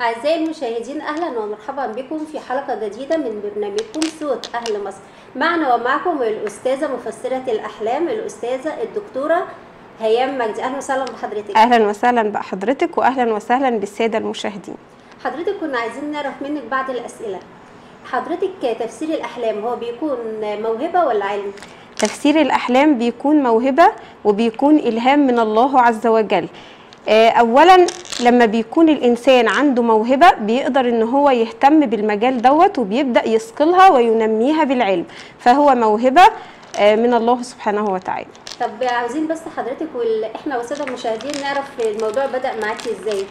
أعزائي المشاهدين أهلا ومرحبا بكم في حلقة جديدة من برنامجكم صوت أهل مصر معنا ومعكم الأستاذة مفسرة الأحلام الأستاذة الدكتورة هيام مجدي أهلا وسهلا بحضرتك اهلا وسهلا بحضرتك واهلا وسهلا بالساده المشاهدين حضرتك كنا عايزين نعرف منك بعض الأسئلة حضرتك تفسير الأحلام هو بيكون موهبة ولا علم؟ تفسير الاحلام بيكون موهبه وبيكون الهام من الله عز وجل آه، اولا لما بيكون الانسان عنده موهبه بيقدر ان هو يهتم بالمجال دوت وبيبدا يثقلها وينميها بالعلم فهو موهبه آه، من الله سبحانه وتعالى طب عاوزين بس حضرتك وال... احنا والسادة المشاهدين نعرف الموضوع بدأ معاكي ازاي؟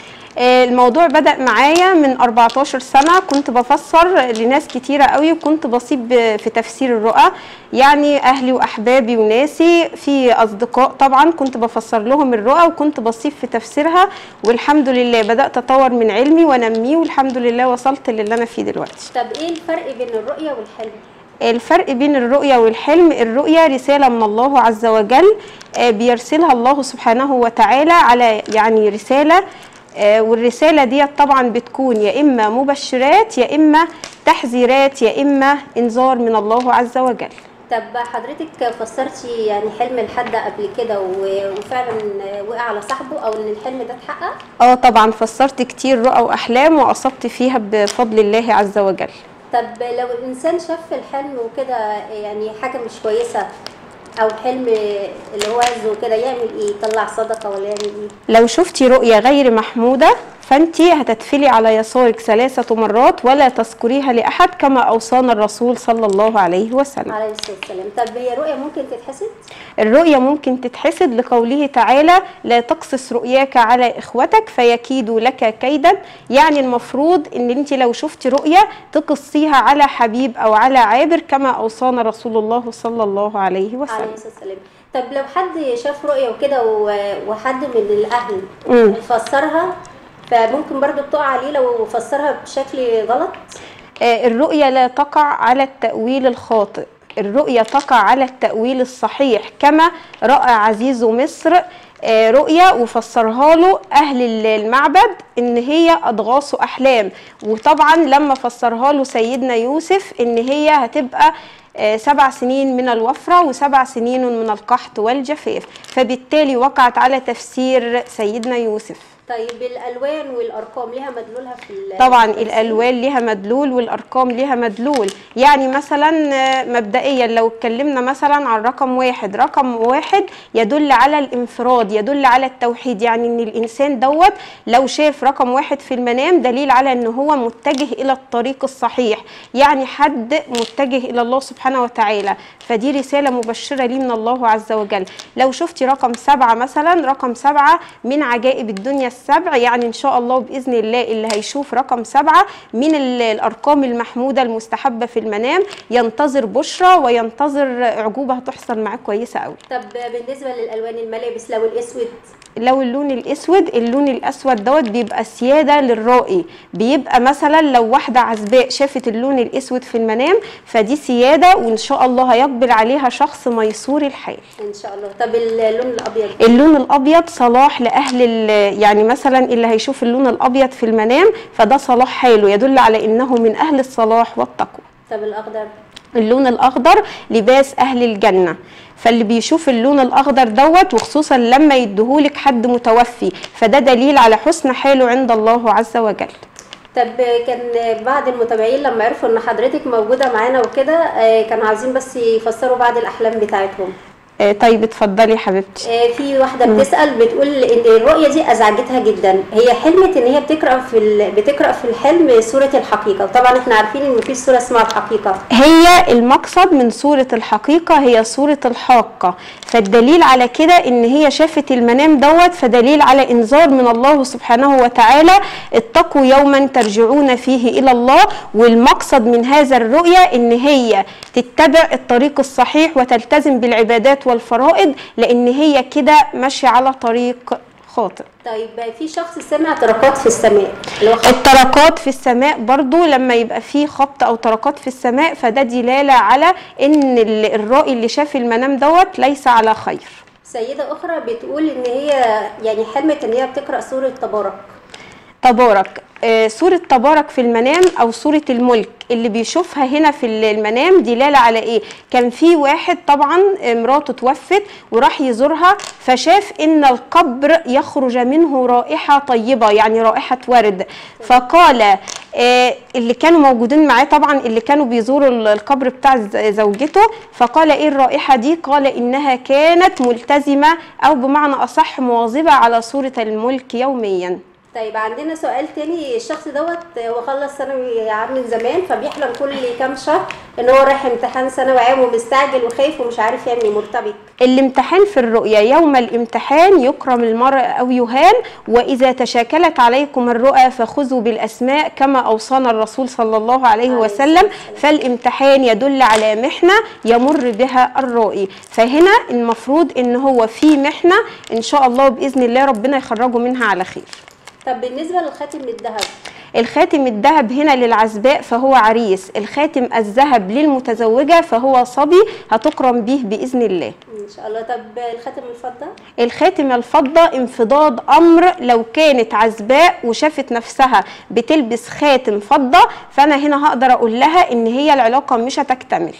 آه، الموضوع بدأ معايا من 14 سنة كنت بفسر لناس كتيرة قوي وكنت بصيب في تفسير الرؤى يعني أهلي وأحبابي وناسي في أصدقاء طبعا كنت بفسر لهم الرؤى وكنت بصيب في تفسيرها والحمد لله بدأت أطور من علمي وأنميه والحمد لله وصلت للي أنا فيه دلوقتي طب ايه الفرق بين الرؤية والحلم؟ الفرق بين الرؤية والحلم الرؤية رسالة من الله عز وجل آه، بيرسلها الله سبحانه وتعالى على يعني رسالة آه، والرسالة دي طبعا بتكون يا إما مبشرات يا إما تحذيرات يا إما إنذار من الله عز وجل طب حضرتك فسرتي يعني حلم لحد قبل كده و- وفعلا وقع على صاحبه او ان الحلم ده اتحقق؟ اه طبعا فسرت كتير رؤى وأحلام وأصبت فيها بفضل الله عز وجل طب لو الانسان شاف في الحلم وكده يعني حاجه مش كويسه او حلم اللي هو عايزه كده يعمل ايه يطلع صدقه ولا يعمل ايه لو شفتي رؤية غير محمودة فانت هتتفلي على يسارك ثلاثة مرات ولا تذكريها لأحد كما أوصانا الرسول صلى الله عليه وسلم عليه الصلاه والسلام طب هي رؤيه ممكن تتحسد الرؤية ممكن تتحسد لقوله تعالى لا تقصص رؤياك على إخوتك فيكيدوا لك كيدا يعني المفروض ان انت لو شفتي رؤية تقصيها على حبيب أو على عابر كما أوصانا رسول الله صلى الله عليه عليه وسلم الصلاه والسلام طب لو حد شاف رؤيه وكده و- وحد من الاهل مم. فسرها فممكن برضو بتقع عليه لو فسرها بشكل غلط آه، الرؤية لا تقع على التأويل الخاطئ الرؤية تقع على التأويل الصحيح كما رأى عزيز مصر آه، رؤية وفسرها له أهل ال- المعبد إن هي أضغاث أحلام وطبعا لما فسرها له سيدنا يوسف إن هي هتبقى آه، سبع سنين من الوفرة وسبع سنين من القحط والجفاف فبالتالي وقعت على تفسير سيدنا يوسف طيب الالوان والارقام ليها مدلولها في ال- طبعا في التفسير؟ الالوان ليها مدلول والارقام ليها مدلول يعني مثلا آه، مبدئيا لو اتكلمنا مثلا عن رقم واحد رقم واحد يدل على الانفراد يدل على التوحيد يعني ان الانسان دوت لو شاف رقم واحد في المنام دليل على ان هو متجه الى الطريق الصحيح يعني حد متجه الى الله سبحانه وتعالى فدي رسالة مبشرة لي من الله عز وجل لو شفتي رقم سبعة مثلا رقم سبعة من عجائب الدنيا السبع يعني إن شاء الله بإذن الله اللي هيشوف رقم سبعة من ال- الأرقام المحمودة المستحبة في المنام ينتظر بشرى وينتظر عجوبة هتحصل معاه كويسة قوي طب بالنسبه للالوان الملابس لو الاسود لو اللون الاسود اللون الاسود دوت بيبقى سياده للرائي بيبقى مثلا لو واحده عزباء شافت اللون الاسود في المنام فدي سياده وان شاء الله هيقبل عليها شخص ميسور الحال ان شاء الله طب اللون الابيض اللون الابيض صلاح لاهل ال- يعني مثلا اللي هيشوف اللون الابيض في المنام فده صلاح حاله يدل على انه من اهل الصلاح والتقوى طب الاخضر اللون الاخضر لباس اهل الجنه فاللي بيشوف اللون الاخضر دوت وخصوصا لما يديهولك حد متوفي فده دليل على حسن حاله عند الله عز وجل طب كان بعض المتابعين لما عرفوا ان حضرتك موجوده معانا وكده آه، كانوا عاوزين بس يفسروا بعض الاحلام بتاعتهم آه، طيب اتفضلي يا حبيبتي آه، في واحده بتسال بتقول ان الرؤيه دي ازعجتها جدا هي حلمت ان هي بتقرا في ال... بتقرا في الحلم سوره الحقيقه وطبعا احنا عارفين ان في سوره اسمها الحقيقه هي المقصد من سورة الحقيقة هي سورة الحاقة فالدليل على كده ان هي شافت المنام دوت فدليل على انذار من الله سبحانه وتعالى اتقوا يوما ترجعون فيه الى الله والمقصد من هذا الرؤية ان هي تتبع الطريق الصحيح وتلتزم بالعبادات والفرائض لان هي كده ماشية على طريق خاطئ طيب في شخص سمع طرقات في السماء اللي هو خط الطرقات في السماء برضو لما يبقى فيه خبط او طرقات في السماء فده دلالة على ان ال- الرائي اللي شاف المنام دوت ليس على خير سيده اخرى بتقول ان هي يعني حلمت ان هي بتقرا سوره تبارك تبارك آه، سورة تبارك في المنام أو سورة الملك اللي بيشوفها هنا في المنام دلالة على إيه؟ كان في واحد طبعا آه، مراته توفت وراح يزورها فشاف إن القبر يخرج منه رائحة طيبة يعني رائحة ورد فقال آه، اللي كانوا موجودين معاه طبعا اللي كانوا بيزوروا ال- القبر بتاع ز- زوجته فقال ايه الرائحه دي قال انها كانت ملتزمه او بمعنى اصح مواظبه على سوره الملك يوميا طيب عندنا سؤال تاني الشخص دوت هو خلص ثانوي عام من زمان فبيحلم كل كام شهر ان هو رايح امتحان ثانوي عام ومستعجل وخايف ومش عارف يعني مرتبك الامتحان في الرؤيا يوم الامتحان يكرم المرء أو يهان وإذا تشاكلت عليكم الرؤى فخذوا بالأسماء كما أوصانا الرسول صلى الله عليه عليه وسلم الصلاة فالامتحان يدل على محنة يمر بها الرائي فهنا المفروض إن هو في محنة إن شاء الله بإذن الله ربنا يخرجه منها على خير طب بالنسبه للخاتم الذهب الخاتم الذهب هنا للعزباء فهو عريس الخاتم الذهب للمتزوجة فهو صبي هتكرم به بإذن الله ان شاء الله طب الخاتم الفضه الخاتم الفضة انفضاض أمر لو كانت عزباء وشافت نفسها بتلبس خاتم فضة فأنا هنا هقدر أقول لها إن هي العلاقة مش هتكتمل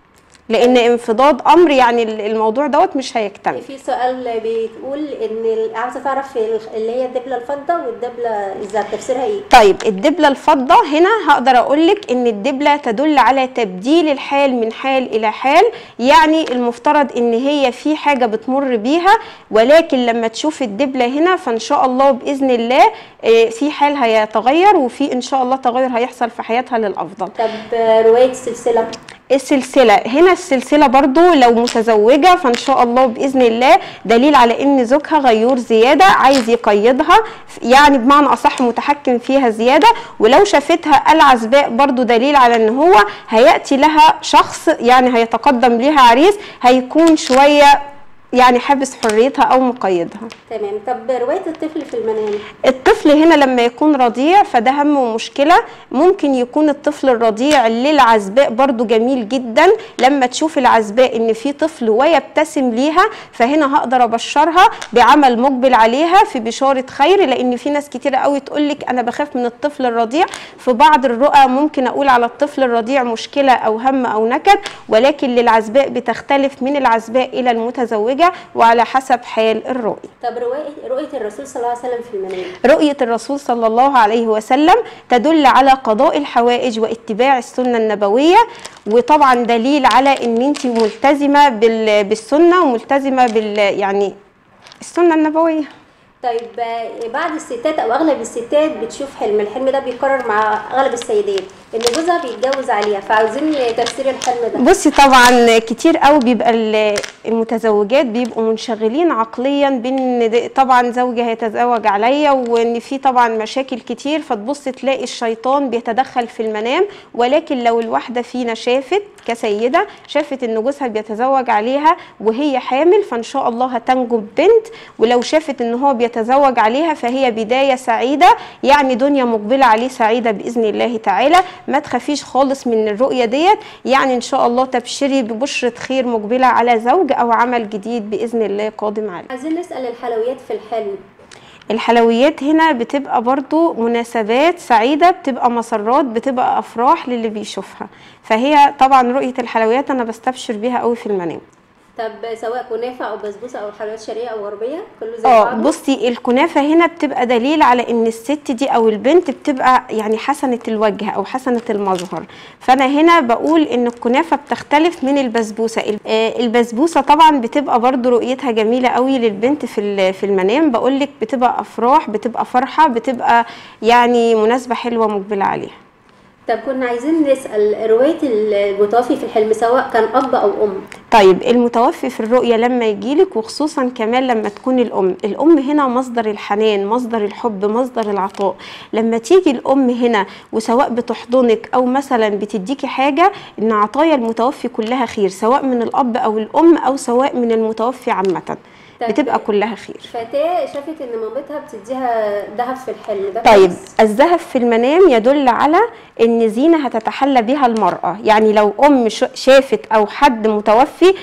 لأن انفضاض أمر يعني الموضوع دوت مش هيكتمل في سؤال بيقول ان ال- عاوزه تعرف ال- اللي هي الدبله الفضه والدبله الذهب تفسيرها ايه طيب الدبلة الفضة هنا هقدر أقولك إن الدبلة تدل على تبديل الحال من حال إلى حال يعني المفترض إن هي في حاجة بتمر بيها ولكن لما تشوف الدبلة هنا فإن شاء الله بإذن الله آه، في حال هيتغير وفي إن شاء الله تغير هيحصل في حياتها للأفضل طب روايه السلسله السلسلة هنا السلسلة برضو لو متزوجة فإن شاء الله بإذن الله دليل على إن زوجها غيور زيادة عايز يقيدها يعني بمعنى أصح متحكم فيها زيادة ولو شافتها العزباء برضو دليل على إن هو هيأتي لها شخص يعني هيتقدم ليها عريس هيكون شوية يعني حابس حريتها أو مقيدها تمام طب روايه الطفل في المنام الطفل هنا لما يكون رضيع فده هم ومشكلة ممكن يكون الطفل الرضيع للعزباء برضو جميل جدا لما تشوف العزباء ان في طفل ويبتسم ليها فهنا هقدر ابشرها بعمل مقبل عليها في بشارة خير لان في ناس كتيرة قوي تقولك انا بخاف من الطفل الرضيع في بعض الرؤى ممكن اقول على الطفل الرضيع مشكلة او هم او نكد ولكن للعزباء بتختلف من العزباء الى المتزوجة وعلى حسب حال الرؤية طب روايه رؤيه الرسول صلى الله عليه وسلم في المنام رؤية الرسول صلى الله عليه وسلم تدل على قضاء الحوائج واتباع السنة النبوية وطبعا دليل على ان انت ملتزمة بال- بالسنة وملتزمة بال يعني السنة النبوية طيب آه، بعض الستات او اغلب الستات بتشوف حلم الحلم ده بيتكرر مع اغلب السيدات ان جوزها بيتجوز عليها فعاوزين تفسير الحلم ده بصي طبعا كتير قوي بيبقى ال- المتزوجات بيبقوا منشغلين عقليا بان ده- طبعا زوجي هيتزوج عليا وان في طبعا مشاكل كتير فتبص تلاقي الشيطان بيتدخل في المنام ولكن لو الواحده فينا شافت كسيده شافت ان جوزها بيتزوج عليها وهي حامل فان شاء الله هتنجب بنت ولو شافت ان هو بيتزوج عليها فهي بدايه سعيده يعني دنيا مقبله عليه سعيده باذن الله تعالى ما تخافيش خالص من الرؤيه ديت يعني ان شاء الله تبشري ببشره خير مقبله على زوج او عمل جديد باذن الله قادم عليه عايزين نسال الحلويات في الحلم الحلويات هنا بتبقى برضو مناسبات سعيدة بتبقى مسرات بتبقى أفراح للي بيشوفها فهي طبعا رؤية الحلويات أنا بستبشر بيها قوي في المنام طب سواء كنافه او بسبوسه او حلويات شرقيه او غربيه كله زي اه بعضه بصي الكنافه هنا بتبقى دليل على ان الست دي او البنت بتبقى يعني حسنه الوجه او حسنه المظهر فانا هنا بقول ان الكنافه بتختلف من البسبوسه ال- آه، البسبوسه طبعا بتبقى برضو رؤيتها جميله قوي للبنت في ال- في المنام بقول لك بتبقى افراح بتبقى فرحه بتبقى يعني مناسبه حلوه مقبله عليها طب كنا عايزين نسال روايه المتوفي في الحلم سواء كان اب او ام طيب المتوفي في الرؤية لما يجيلك وخصوصا كمان لما تكون الأم الأم هنا مصدر الحنان مصدر الحب مصدر العطاء لما تيجي الأم هنا وسواء بتحضنك أو مثلا بتديكي حاجة إن عطايا المتوفي كلها خير سواء من الأب أو الأم أو سواء من المتوفي عامة طب بتبقى كلها خير فتاه شافت ان مامتها بتديها ذهب في الحلم ده طيب كويس؟ الذهب في المنام يدل على ان زينه هتتحلى بها المراه يعني لو ام ش- شافت او حد متوفي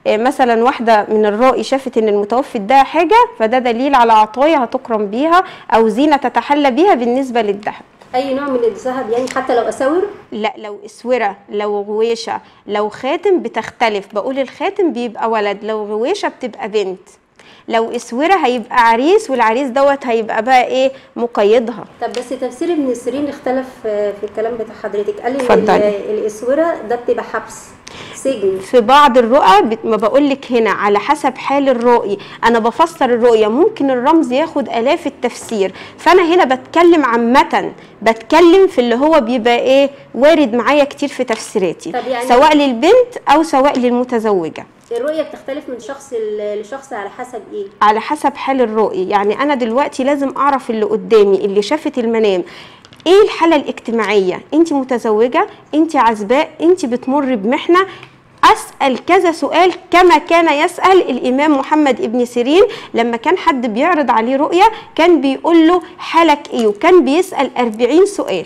آه، مثلا واحده من الرائي شافت ان المتوفي اداها حاجه فده دليل على عطايا هتكرم بيها او زينه تتحلى بيها بالنسبه للذهب اي نوع من الذهب يعني حتى لو اساور لا لو اسوره لو غويشه لو خاتم بتختلف بقول الخاتم بيبقى ولد لو غويشه بتبقى بنت لو اسوره هيبقى عريس والعريس دوت هيبقى بقى ايه مقيدها طب بس تفسير ابن سيرين اختلف آه، في الكلام بتاع حضرتك قال لي ان اتفضلي. ال- الاسوره ده بتبقى حبس سجن في بعض الرؤى بت- ما بقولك هنا على حسب حال الرؤي انا بفسر الرؤيه ممكن الرمز ياخد الاف التفسير فانا هنا بتكلم عامه بتكلم في اللي هو بيبقى ايه وارد معايا كتير في تفسيراتي طب يعني- سواء للبنت او سواء للمتزوجه الرؤيه بتختلف من شخص ل- لشخص على حسب ايه على حسب حال الرؤي يعني انا دلوقتي لازم اعرف اللي قدامي اللي شافت المنام ايه الحاله الاجتماعيه انت متزوجه انت عزباء انت بتمر بمحنه اسال كذا سؤال كما كان يسال الامام محمد ابن سيرين لما كان حد بيعرض عليه رؤيه كان بيقول له حالك ايه وكان بيسال 40 سؤال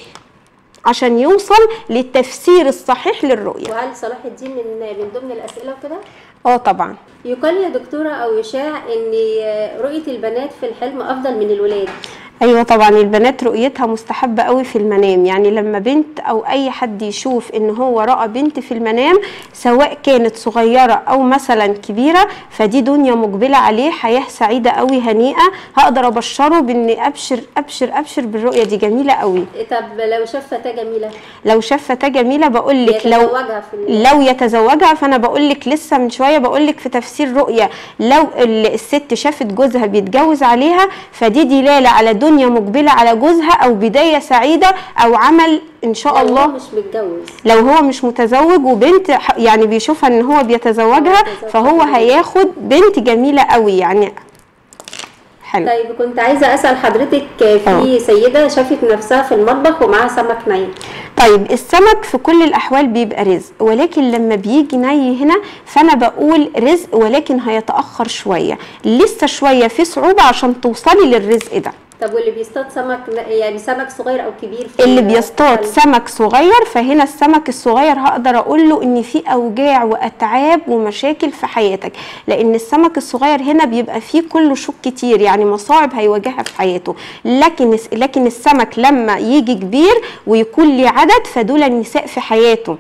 عشان يوصل للتفسير الصحيح للرؤيه وهل صلاح الدين من من ضمن الاسئله وكده اه طبعا يقال يا دكتوره او يشاع ان آه، رؤيه البنات في الحلم افضل من الولاد ايوه طبعا البنات رؤيتها مستحبه قوي في المنام يعني لما بنت او اي حد يشوف ان هو راى بنت في المنام سواء كانت صغيره او مثلا كبيره فدي دنيا مقبله عليه حياه سعيده قوي هنيئه هقدر ابشره بان ابشر ابشر ابشر بالرؤيه دي جميله قوي طب لو شاف فتاه جميله لو شاف فتاه جميله بقول لك لو يتزوجها في ال- لو يتزوجها فانا بقول لك لسه من شويه بقول لك في تفسير رؤيه لو ال- الست شافت جوزها بيتجوز عليها فدي دلاله على دنيا مقبله على جوزها او بدايه سعيده او عمل ان شاء لو هو الله مش متجوز لو هو مش متزوج وبنت ح- يعني بيشوفها ان هو بيتزوجها بيتزوج. فهو هياخد بنت جميله قوي يعني حلو طيب كنت عايزه اسال حضرتك في اه. سيده شافت نفسها في المطبخ ومعاها سمك ني طيب السمك في كل الاحوال بيبقى رزق ولكن لما بيجي ني هنا فانا بقول رزق ولكن هيتاخر شويه لسه شويه في صعوبه عشان توصلي للرزق ده طب واللي بيصطاد سمك ن- يعني سمك صغير او كبير في اللي ال- بيصطاد في سمك صغير فهنا السمك الصغير هقدر اقول له ان في اوجاع واتعاب ومشاكل في حياتك لان السمك الصغير هنا بيبقى فيه كله شوك كتير يعني مصاعب هيواجهها في حياته لكن لكن السمك لما يجي كبير ويكون ليه عدد فدول النساء في حياته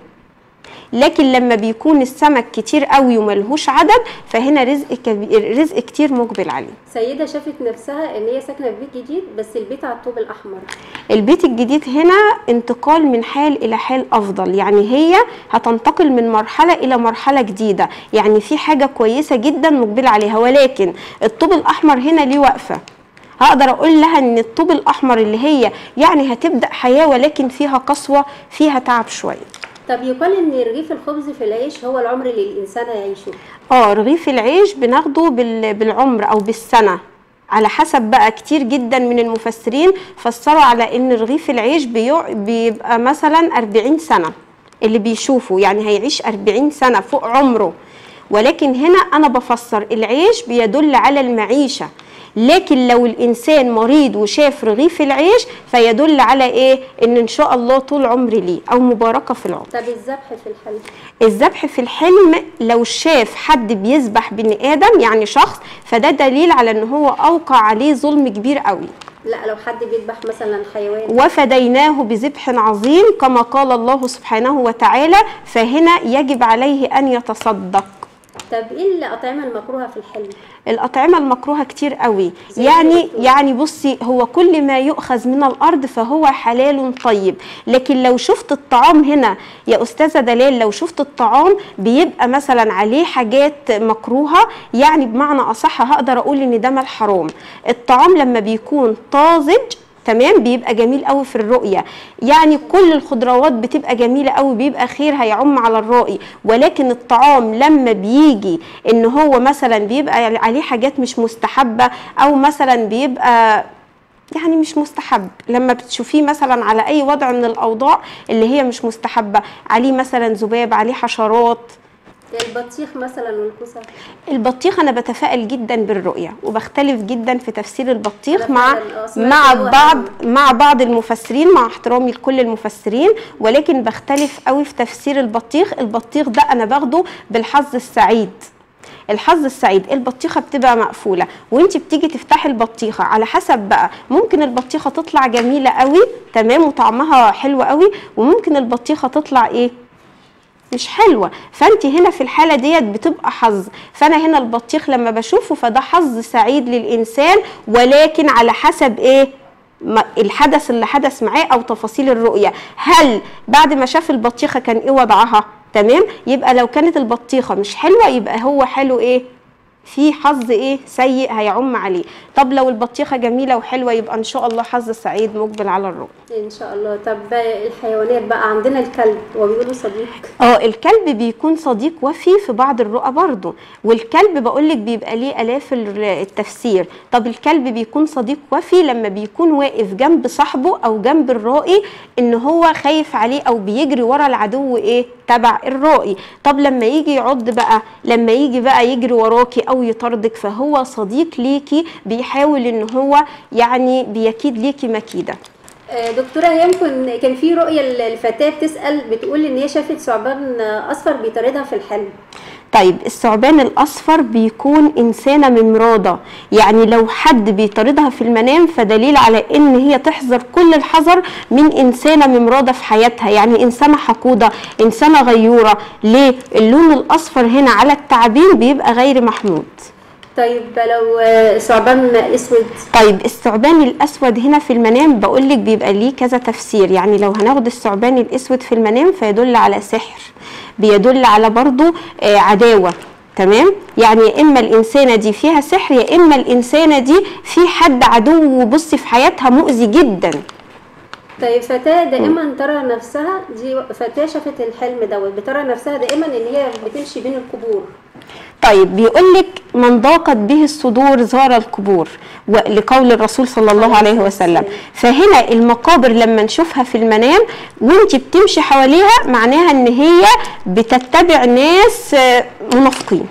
لكن لما بيكون السمك كتير قوي وملهوش عدد فهنا رزق كبير رزق كتير مقبل عليه سيده شافت نفسها ان هي ساكنه في بيت جديد بس البيت على الطوب الاحمر البيت الجديد هنا انتقال من حال الى حال افضل يعني هي هتنتقل من مرحله الى مرحله جديده يعني في حاجه كويسه جدا مقبله عليها ولكن الطوب الاحمر هنا ليه وقفه هقدر اقول لها ان الطوب الاحمر اللي هي يعني هتبدا حياه ولكن فيها قسوه فيها تعب شويه طب يقال ان رغيف الخبز في العيش هو العمر اللي الانسان يعيشه اه رغيف العيش بناخده بال- بالعمر او بالسنه على حسب بقى كتير جدا من المفسرين فسروا على ان رغيف العيش بيع- بيبقى مثلا 40 سنه اللي بيشوفه يعني هيعيش 40 سنه فوق عمره ولكن هنا انا بفسر العيش بيدل على المعيشه لكن لو الانسان مريض وشاف رغيف العيش فيدل على ايه ان ان شاء الله طول عمر ليه او مباركه في العمر طب الذبح في الحلم الذبح في الحلم لو شاف حد بيذبح بني ادم يعني شخص فده دليل على ان هو اوقع عليه ظلم كبير قوي لا لو حد بيذبح مثلا حيوان وفديناه بذبح عظيم كما قال الله سبحانه وتعالى فهنا يجب عليه ان يتصدق طب ايه الاطعمه المكروهه في الحلم الأطعمة المكروهة كتير قوي زي يعني الدكتور. يعني بصي هو كل ما يؤخذ من الأرض فهو حلال طيب لكن لو شفت الطعام هنا يا أستاذة دلال لو شفت الطعام بيبقى مثلا عليه حاجات مكروهة يعني بمعنى أصح هقدر أقول إن ده مال حرام الطعام لما بيكون طازج تمام بيبقى جميل قوي في الرؤيه يعني كل الخضروات بتبقى جميله قوي بيبقى خير هيعم على الرائي ولكن الطعام لما بيجي ان هو مثلا بيبقى عليه حاجات مش مستحبه او مثلا بيبقى يعني مش مستحب لما بتشوفيه مثلا على اي وضع من الاوضاع اللي هي مش مستحبه عليه مثلا ذباب عليه حشرات البطيخ مثلا والكوسه البطيخ انا بتفائل جدا بالرؤيه وبختلف جدا في تفسير البطيخ أنا مع فعلاً، آه، سمعت مع إن هو بعض أهم. مع بعض المفسرين مع احترامي لكل المفسرين ولكن بختلف قوي في تفسير البطيخ البطيخ ده انا باخده بالحظ السعيد الحظ السعيد البطيخه بتبقى مقفوله وانت بتيجي تفتحي البطيخه على حسب بقى ممكن البطيخه تطلع جميله قوي تمام وطعمها حلو قوي وممكن البطيخه تطلع ايه مش حلوه فانت هنا في الحاله ديت بتبقى حظ فانا هنا البطيخ لما بشوفه فده حظ سعيد للانسان ولكن على حسب ايه ما- الحدث اللي حدث معاه او تفاصيل الرؤيه هل بعد ما شاف البطيخه كان ايه وضعها تمام يبقى لو كانت البطيخه مش حلوه يبقى هو حلو ايه في حظ ايه سيء هيعم عليه طب لو البطيخه جميله وحلوه يبقى ان شاء الله حظ سعيد مقبل على الرؤيه ان شاء الله طب الحيوانات بقى عندنا الكلب وبيقولوا صديق اه الكلب بيكون صديق وفي في بعض الرؤى برضه والكلب بقولك بيبقى ليه الاف ال- التفسير طب الكلب بيكون صديق وفي لما بيكون واقف جنب صاحبه او جنب الرائي ان هو خايف عليه او بيجري ورا العدو ايه تبع الرائي طب لما يجي يعض بقى لما يجي بقى يجري وراكي او يطاردك فهو صديق ليكي بيحاول ان هو يعني بيكيد ليكي مكيده آه، دكتوره هي يمكن كان في رؤيه الفتاه بتسال بتقول ان هي شافت ثعبان اصفر بيطاردها في الحلم طيب الثعبان الاصفر بيكون انسانه ممراضه يعني لو حد بيطاردها في المنام فدليل على ان هي تحذر كل الحذر من انسانه ممراضه في حياتها يعني انسانه حقوده انسانه غيوره ليه اللون الاصفر هنا على التعابين بيبقى غير محمود طيب لو آه، ثعبان اسود طيب الثعبان الاسود هنا في المنام بقول لك بيبقى ليه كذا تفسير يعني لو هناخد الثعبان الاسود في المنام فيدل على سحر بيدل على برضو آه عداوه تمام يعني يا اما الانسانه دي فيها سحر يا اما الانسانه دي في حد عدو بصي في حياتها مؤذي جدا طيب فتاة دائما ترى نفسها دي فتاة شافت الحلم دوت بترى نفسها دائما ان هي بتمشي بين القبور طيب بيقول لك من ضاقت به الصدور زار القبور ولقول الرسول صلى الله عليه وسلم فهنا المقابر لما نشوفها في المنام وانت بتمشي حواليها معناها ان هي بتتبع ناس آه، منافقين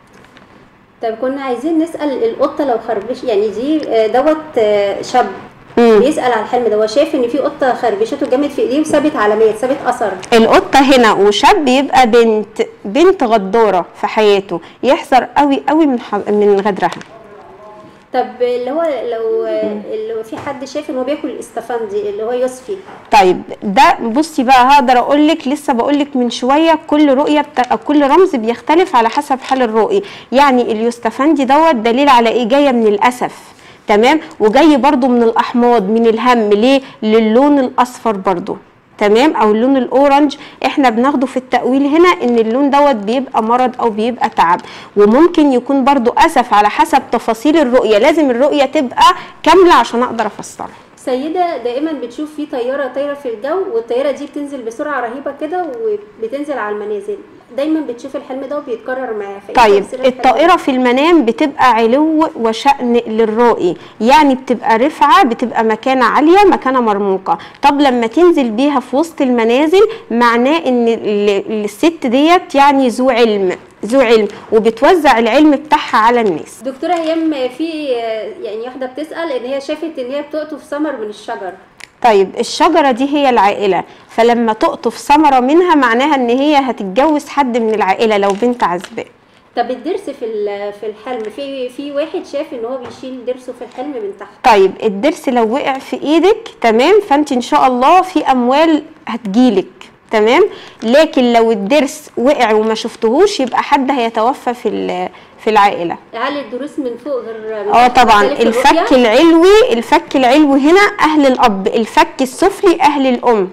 طيب كنا عايزين نسأل القطة لو خربش يعني دي آه، دوت آه، شاب مم. بيسأل على الحلم ده هو شايف ان في قطة خربشته جامد في ايديه وسابت علامات سابت اثر القطة هنا وشاب يبقى بنت بنت غدارة في حياته يحذر قوي قوي من ح- من غدرها طب اللي هو لو آه، اللي هو في حد شايف ان هو بياكل الاستفندي اللي هو يصفي طيب ده بصي بقى هقدر اقول لك لسه بقول لك من شويه كل رؤيه بتا... أو كل رمز بيختلف على حسب حال الرؤي يعني اليوستفندي دوت دليل على ايه جايه من الاسف تمام وجاي برضو من الاحماض من الهم ليه للون الاصفر برضو تمام او اللون الاورنج احنا بناخده في التأويل هنا ان اللون دوت بيبقى مرض او بيبقى تعب وممكن يكون برضو اسف على حسب تفاصيل الرؤية لازم الرؤية تبقى كاملة عشان اقدر افسرها سيدة دائما بتشوف في طيارة طايرة في الجو والطيارة دي بتنزل بسرعة رهيبة كده وبتنزل على المنازل دايما بتشوف الحلم ده وبيتكرر معاها فإيه طيب تفسير الحلم ده؟ الطائرة في المنام بتبقى علو وشأن للرائي يعني بتبقى رفعة بتبقى مكانة عالية مكانة مرموقة طب لما تنزل بيها في وسط المنازل معناه ان ال- الست ديت يعني ذو علم ذو علم وبتوزع العلم بتاعها على الناس دكتورة هيام في يعني واحدة بتسأل ان هي شافت ان هي بتقطف ثمر من الشجر طيب الشجرة دي هي العائلة فلما تقطف ثمرة منها معناها ان هي هتتجوز حد من العائلة لو بنت عزباء طب الضرس في ال- في الحلم في في واحد شاف ان هو بيشيل ضرسه في الحلم من تحت طيب الضرس لو وقع في ايدك تمام فانت ان شاء الله في اموال هتجيلك تمام لكن لو الضرس وقع وما شفتهوش يبقى حد هيتوفى في ال- في العائله هل الضروس من فوق غير من اه تحت طبعا مختلف الفك الرؤية؟ العلوي الفك العلوي هنا اهل الاب الفك السفلي اهل الام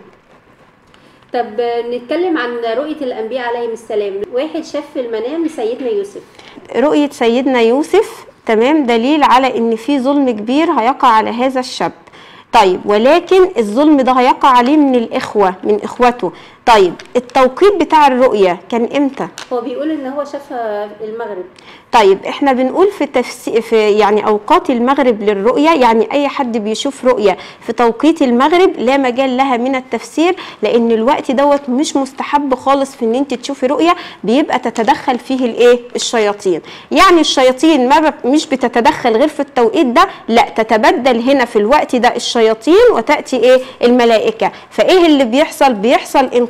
طب نتكلم عن رؤية الأنبياء عليهم السلام واحد شاف في المنام سيدنا يوسف رؤية سيدنا يوسف تمام دليل على ان في ظلم كبير هيقع على هذا الشاب طيب ولكن الظلم ده هيقع عليه من الاخوة من اخوته طيب التوقيت بتاع الرؤية كان امتى هو بيقول ان هو شافها المغرب طيب احنا بنقول في تفسير في يعني اوقات المغرب للرؤيه يعني اي حد بيشوف رؤيه في توقيت المغرب لا مجال لها من التفسير لان الوقت دوت مش مستحب خالص في ان انت تشوفي رؤيه بيبقى تتدخل فيه الايه الشياطين يعني الشياطين ما ب- مش بتتدخل غير في التوقيت ده لا تتبدل هنا في الوقت ده الشياطين وتاتي ايه الملائكه فايه اللي بيحصل بيحصل انقطاع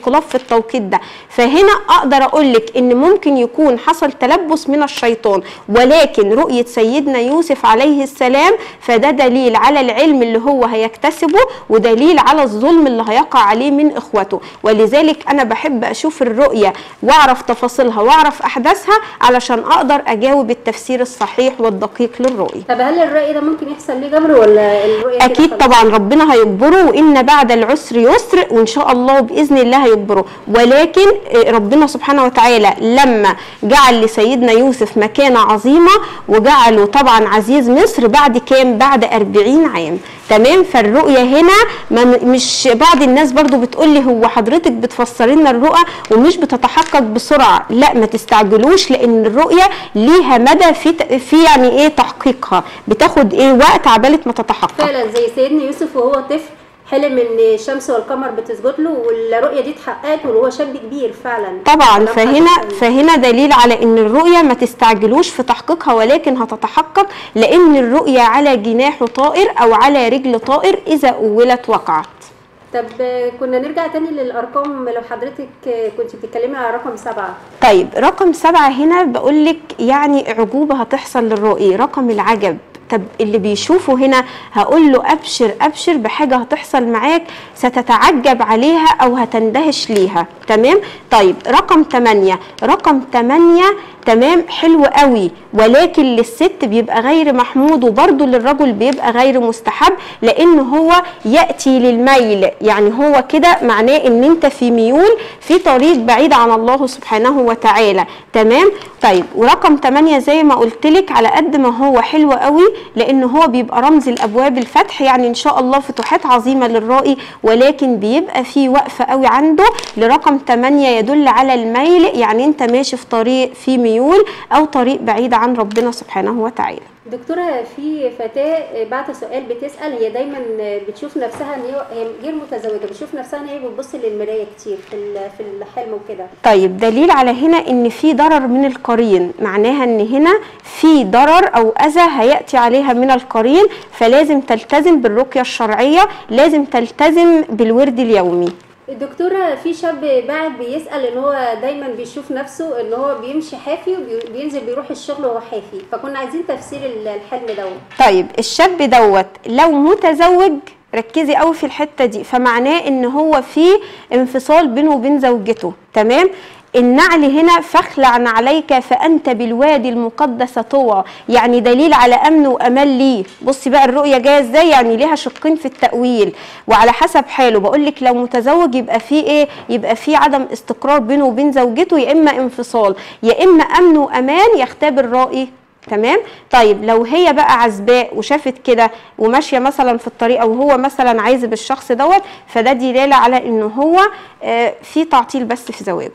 الانقلاب في التوقيت ده فهنا اقدر اقول لك ان ممكن يكون حصل تلبس من الشيطان ولكن رؤيه سيدنا يوسف عليه السلام فده دليل على العلم اللي هو هيكتسبه ودليل على الظلم اللي هيقع عليه من اخوته ولذلك انا بحب اشوف الرؤيه واعرف تفاصيلها واعرف احداثها علشان اقدر اجاوب التفسير الصحيح والدقيق للرؤيه طب هل الرأي ده ممكن يحصل ليه جبر ولا الرؤية كده اكيد خلاص؟ طبعا ربنا هيجبره وان بعد العسر يسر وان شاء الله باذن الله هيجبره ولكن آه، ربنا سبحانه وتعالى لما جعل لسيدنا يوسف مكانه عظيمه وجعله طبعا عزيز مصر بعد كام بعد 40 عام تمام فالرؤيه هنا ما مش بعض الناس برضو بتقول لي هو حضرتك بتفسري لنا الرؤى ومش بتتحقق بسرعه لا ما تستعجلوش لان الرؤيه ليها مدى في ت- في يعني ايه تحقيقها بتاخد ايه وقت عبالك ما تتحقق فعلا زي سيدنا يوسف وهو طفل حلم ان الشمس والقمر بتسجد له والرؤيه دي اتحققت وهو شاب كبير فعلا طبعا لما فهنا حصل- فهنا دليل على ان الرؤيه ما تستعجلوش في تحقيقها ولكن هتتحقق لان الرؤيه على جناح طائر او على رجل طائر اذا اولت وقعت طب آه، كنا نرجع تاني للارقام لو حضرتك آه، كنت بتتكلمي على رقم سبعة طيب رقم سبعة هنا بقول لك يعني عجوبة هتحصل للرؤية رقم العجب طب اللي بيشوفه هنا هقول له ابشر ابشر بحاجه هتحصل معاك ستتعجب عليها او هتندهش ليها تمام طيب رقم 8 رقم 8 تمام حلو قوي ولكن للست بيبقى غير محمود وبرده للرجل بيبقى غير مستحب لان هو ياتي للميل يعني هو كده معناه ان انت في ميول في طريق بعيد عن الله سبحانه وتعالى تمام طيب ورقم 8 زي ما قلت لك على قد ما هو حلو قوي لان هو بيبقى رمز الابواب الفتح يعني ان شاء الله فتوحات عظيمه للرائي ولكن بيبقى في وقفه قوي عنده لرقم 8 يدل على الميل يعني انت ماشي في طريق في ميول او طريق بعيد عن ربنا سبحانه وتعالى دكتورة في فتاة بعت سؤال بتسأل هي دايما بتشوف نفسها ان هي هي غير متزوجة بتشوف نفسها ان هي بتبص للمراية كتير في ال- في الحلم وكده طيب دليل على هنا ان في ضرر من القرين معناها ان هنا في ضرر او اذى هياتي عليها من القرين فلازم تلتزم بالرقيه الشرعيه لازم تلتزم بالورد اليومي الدكتورة في شاب بعد بيسأل ان هو دايما بيشوف نفسه ان هو بيمشي حافي وبينزل بيروح الشغل وهو حافي فكنا عايزين تفسير ال- الحلم دوت طيب الشاب دوت لو متزوج ركزي قوي في الحته دي فمعناه ان هو في انفصال بينه وبين زوجته تمام النعل هنا فاخلع نعليك فانت بالوادي المقدس طوى يعني دليل على امن وامان ليه بصي بقى الرؤيه جايه ازاي يعني ليها شقين في التاويل وعلى حسب حاله بقول لك لو متزوج يبقى في ايه يبقى في عدم استقرار بينه وبين زوجته يا اما انفصال يا اما امن وامان يختبر الرائي تمام طيب لو هي بقى عزباء وشافت كده وماشيه مثلا في الطريق او هو مثلا عايز بالشخص دوت فده دلاله على ان هو آه، في تعطيل بس في زواجه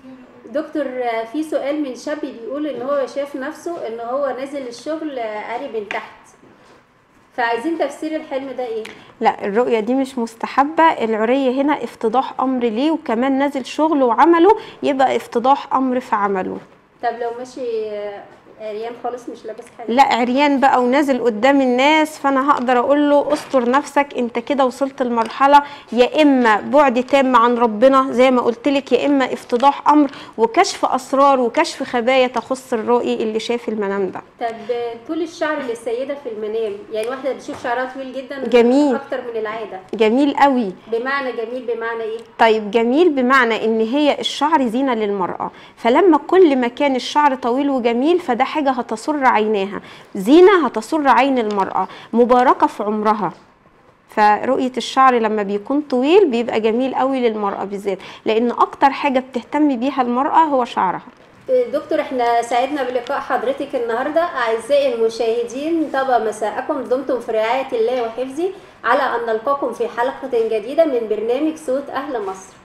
دكتور آه، في سؤال من شاب بيقول ان هو شاف نفسه ان هو نازل الشغل آه، قاري من تحت فعايزين تفسير الحلم ده ايه لا الرؤية دي مش مستحبة العرية هنا افتضاح أمر ليه وكمان نازل شغله وعمله يبقى افتضاح أمر في عمله طب لو ماشي آه، عريان خالص مش لابس حاجه لا عريان بقى ونازل قدام الناس فانا هقدر اقول له استر نفسك انت كده وصلت لمرحله يا اما بعد تام عن ربنا زي ما قلت لك يا اما افتضاح امر وكشف اسرار وكشف خبايا تخص الرائي اللي شاف المنام ده طب آه، طول الشعر للسيده في المنام يعني واحده بتشوف شعرها طويل جدا جميل. اكتر من العاده جميل قوي بمعنى جميل بمعنى ايه طيب جميل بمعنى ان هي الشعر زينه للمراه فلما كل ما كان الشعر طويل وجميل فده حاجه هتسر عيناها زينه هتسر عين المراه مباركه في عمرها فرؤية الشعر لما بيكون طويل بيبقى جميل قوي للمرأة بالذات لأن أكتر حاجة بتهتم بيها المرأة هو شعرها دكتور احنا سعدنا بلقاء حضرتك النهارده اعزائي المشاهدين طاب مساءكم دمتم في رعايه الله وحفظه على ان نلقاكم في حلقه جديده من برنامج صوت اهل مصر